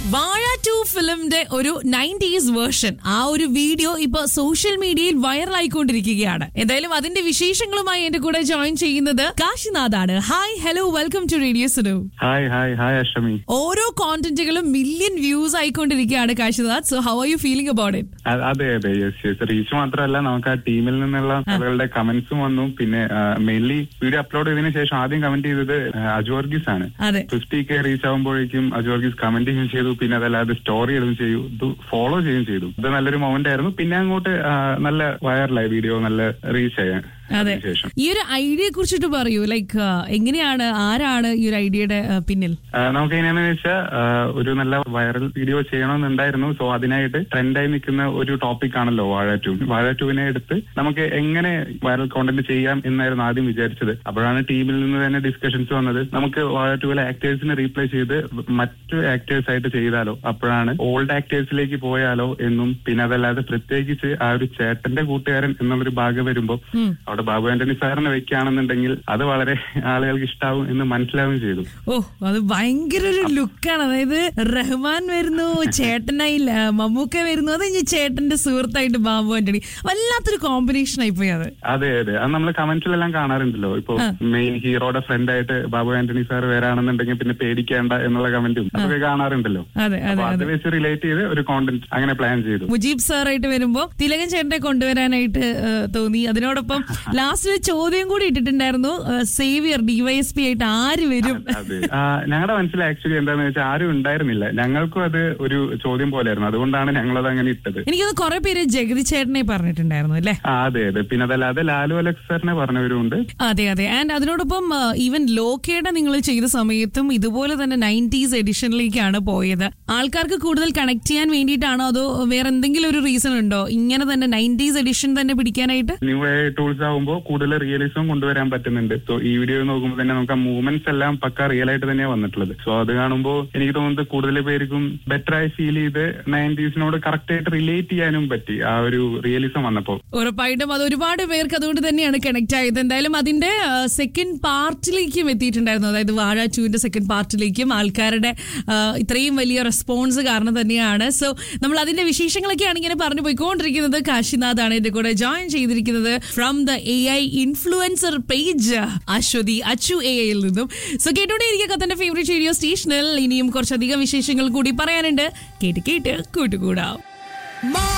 വാഴ ടു ഫിലിമിന്റെ ഒരു nineties version ആ ഒരു വീഡിയോ ഇപ്പൊ സോഷ്യൽ മീഡിയയിൽ വൈറലായിക്കൊണ്ടിരിക്കുകയാണ് എന്തായാലും അതിന്റെ വിശേഷങ്ങളുമായി എന്റെ കൂടെ ജോയിൻ ചെയ്യുന്നത് കാശിനാഥാണ് hi hello welcome to radio Suno hi hi hi Ashtami ഓരോ കോണ്ടന്റുകളും മില്യൺ വ്യൂസ് ആയിക്കൊണ്ടിരിക്കുകയാണ് Kashinath so how are you feeling about it അ- അതെ അതെ യെസ് യെസ് റീച്ച് മാത്രമല്ല നമുക്ക് ആ ടീമിൽ നിന്നുള്ള ആളുകളുടെ കമന്റ്സും വന്നു പിന്നെ മെയിൻലി വീഡിയോ അപ്ലോഡ് ചെയ്തതിനു ശേഷം ആദ്യം കമന്റ് ചെയ്തത് അജോർഗീസ് ആണ് അതെ ഫിഫ്റ്റി കെ റീച്ച് ആകുമ്പോഴേക്കും അജോർഗീസ് കമന്റ് ചെയ്യുകയും ചെയ്തു പിന്നെ അതല്ലാതെ സ്റ്റോറി ഇടുകയും ചെയ്തു ഇത് ഫോളോ ചെയ്യുകയും ചെയ്തു ഇത് നല്ലൊരു മൊമെന്റ് ആയിരുന്നു പിന്നെ അങ്ങോട്ട് ആ, നല്ല വൈറലായി വീഡിയോ നല്ല റീച്ച് ആയ അതെ ശേഷം ഈ ഒരു ഐഡിയയെ കുറിച്ചിട്ട് പറയൂ ലൈക്ക് എങ്ങനെയാണ് ആരാണ് ഈ ഒരു ഐഡിയയുടെ ആ, പിന്നിൽ ആ, നമുക്ക് എങ്ങനെയാന്ന് വെച്ചാൽ ഒരു നല്ല വൈറൽ വീഡിയോ ചെയ്യണമെന്നുണ്ടായിരുന്നു സോ അതിനായിട്ട് ട്രെൻഡായി നിൽക്കുന്ന ഒരു ടോപ്പിക് ആണല്ലോ വാഴ ടു വാഴ ടുവിനെ എടുത്ത് നമുക്ക് എങ്ങനെ വൈറൽ കോണ്ടന്റ് ചെയ്യാം എന്നായിരുന്നു ആദ്യം വിചാരിച്ചത് അപ്പോഴാണ് ടീമിൽ നിന്ന് തന്നെ ഡിസ്കഷൻസ് വന്നത് നമുക്ക് വാഴ ടുവിലെ ആക്ടേഴ്സിനെ റീപ്ലേസ് ചെയ്ത് മറ്റു ആക്ടേഴ്സ് ആയിട്ട് ചെയ്താലോ അപ്പോഴാണ് ഓൾഡ് ആക്ടേഴ്സിലേക്ക് പോയാലോ എന്നും പിന്നെ അതല്ലാതെ പ്രത്യേകിച്ച് ആ ഒരു ചേട്ടന്റെ കൂട്ടുകാരൻ എന്നുള്ളൊരു ഭാഗം വരുമ്പോൾ അവിടെ ബാബു ആന്റണി സാറിനെ വെക്കുകയാണെന്നുണ്ടെങ്കിൽ അത് വളരെ ആളുകൾക്ക് ഇഷ്ടാവും എന്ന് മനസ്സിലാവുകയും ചെയ്തു ഓ അത് ഭയങ്കര ഒരു ലുക്കാണ് അതായത് റഹ്മാൻ വരുന്നു ചേട്ടനായി ല- മമ്മൂക്ക വരുന്നു അത് കഴിഞ്ഞ് ചേട്ടന്റെ സുഹൃത്തായിട്ട് ബാബു ആന്റണി വല്ലാത്തൊരു കോമ്പിനേഷൻ ആയി പോയി അത് അതെ അതെ അത് നമ്മൾ കമന്റ്സിലെല്ലാം കാണാറുണ്ടല്ലോ ഇപ്പൊ മെയിൻ ഹീറോയുടെ ഫ്രണ്ട് ആയിട്ട് ബാബു ആന്റണി സാർ വരാണെന്നുണ്ടെങ്കിൽ പിന്നെ പേടിക്കേണ്ട എന്നുള്ള കമന്റും അതൊക്കെ കാണാറുണ്ടല്ലോ അതെ അപ്പൊ അതെ അത് വെച്ച് റിലേറ്റ് ചെയ്ത് ഒരു കോണ്ടന്റ് അങ്ങനെ പ്ലാൻ ചെയ്തു മുജീബ് സാറായിട്ട് വരുമ്പോ തിലകൻ ചേട്ടനെ കൊണ്ടുവരാനായിട്ട് ആ, തോന്നി അതിനോടൊപ്പം ലാസ്റ്റ് ഒരു ചോദ്യം കൂടി ഇട്ടിട്ടുണ്ടായിരുന്നു ആ, സേവിയർ ഡിവൈഎസ്പി ആയിട്ട് ആര് വരും അതെ ആ, ഞങ്ങളുടെ മനസ്സിൽ ആക്ച്വലി എന്താന്ന് വെച്ചാൽ ആരും ഉണ്ടായിരുന്നില്ല ഞങ്ങൾക്കും അത് ഒരു ചോദ്യം പോലെയായിരുന്നു അതുകൊണ്ടാണ് ഞങ്ങളത് അങ്ങനെ ഇട്ടത് എനിക്കൊന്ന് കുറെ പേര് ജഗതി ചേട്ടനെ പറഞ്ഞിട്ടുണ്ടായിരുന്നു അല്ലേ ആ അതെ അതെ പിന്നെ അതല്ലാതെ ലാലു അലക്സ് സാറിനെ പറഞ്ഞവരുണ്ട് അതെ അതെ ആൻഡ് അതിനോടൊപ്പം ഈവൻ ലോക്കയുടെ നിങ്ങൾ ചെയ്ത സമയത്തും ഇതുപോലെ തന്നെ നയൻറ്റീസ് എഡിഷനിലേക്കാണ് പോയത് ആൾക്കാർക്ക് കൂടുതൽ കണക്ട് ചെയ്യാൻ വേണ്ടിയിട്ടാണോ അതോ വേറെ എന്തെങ്കിലും ഒരു റീസൺ ഉണ്ടോ ഇങ്ങനെ തന്നെ നയൻറ്റീസ് എഡിഷൻ തന്നെ പിടിക്കാനായിട്ട് ന്യൂ ടൂൾസ് ആകുമ്പോൾ കൂടുതൽ റിയലിസം കൊണ്ടുവരാൻ പറ്റുന്നുണ്ട് സോ ഈ വീഡിയോ നോക്കുമ്പോൾ തന്നെ നമുക്ക് ആ മൂവ്മെന്റ്സ് എല്ലാം പക്ക റിയൽ ആയിട്ട് തന്നെയാണ് വന്നിട്ടുള്ളത് സോ അത് കാണുമ്പോൾ എനിക്ക് തോന്നുന്നത് കൂടുതൽ പേർക്കും ബെറ്റർ ആയി ഫീൽ ചെയ്ത് നയൻറ്റീസിനോട് കറക്റ്റ് ആയിട്ട് റിലേറ്റ് ചെയ്യാനും പറ്റി ആ ഒരു റിയലിസം വന്നപ്പോൾ ഉറപ്പായിട്ടും അത് ഒരുപാട് പേർക്ക് അതുകൊണ്ട് തന്നെയാണ് കണക്ട് ആയത് എന്തായാലും അതിന്റെ സെക്കൻഡ് പാർട്ടിലേക്കും എത്തിയിട്ടുണ്ടായിരുന്നു അതായത് വാഴ ടൂവിന്റെ സെക്കൻഡ് പാർട്ടിലേക്കും ആൾക്കാരുടെ ആ, ഇത്രയും വലിയ റെസ്പോൺസ് കാരണം തന്നെയാണ് സോ നമ്മൾ അതിന്റെ വിശേഷങ്ങളൊക്കെയാണ് ഇങ്ങനെ പറഞ്ഞു പോയിക്കൊണ്ടിരിക്കുന്നത് കാശിനാഥാണ് എന്റെ കൂടെ ജോയിൻ ചെയ്തിരിക്കുന്നത് from the A I influencer page Aswathy Achu A ഐയിൽ നിന്നും സോ കേട്ടോടെ ഇരിക്കുക തന്റെ ഫേവറേറ്റ് റേഡിയോ സ്റ്റേഷനിൽ ഇനിയും കുറച്ചധികം വിശേഷങ്ങൾ കൂടി പറയാനുണ്ട് കേട്ട് കേട്ട് കൂട്ടുകൂടാം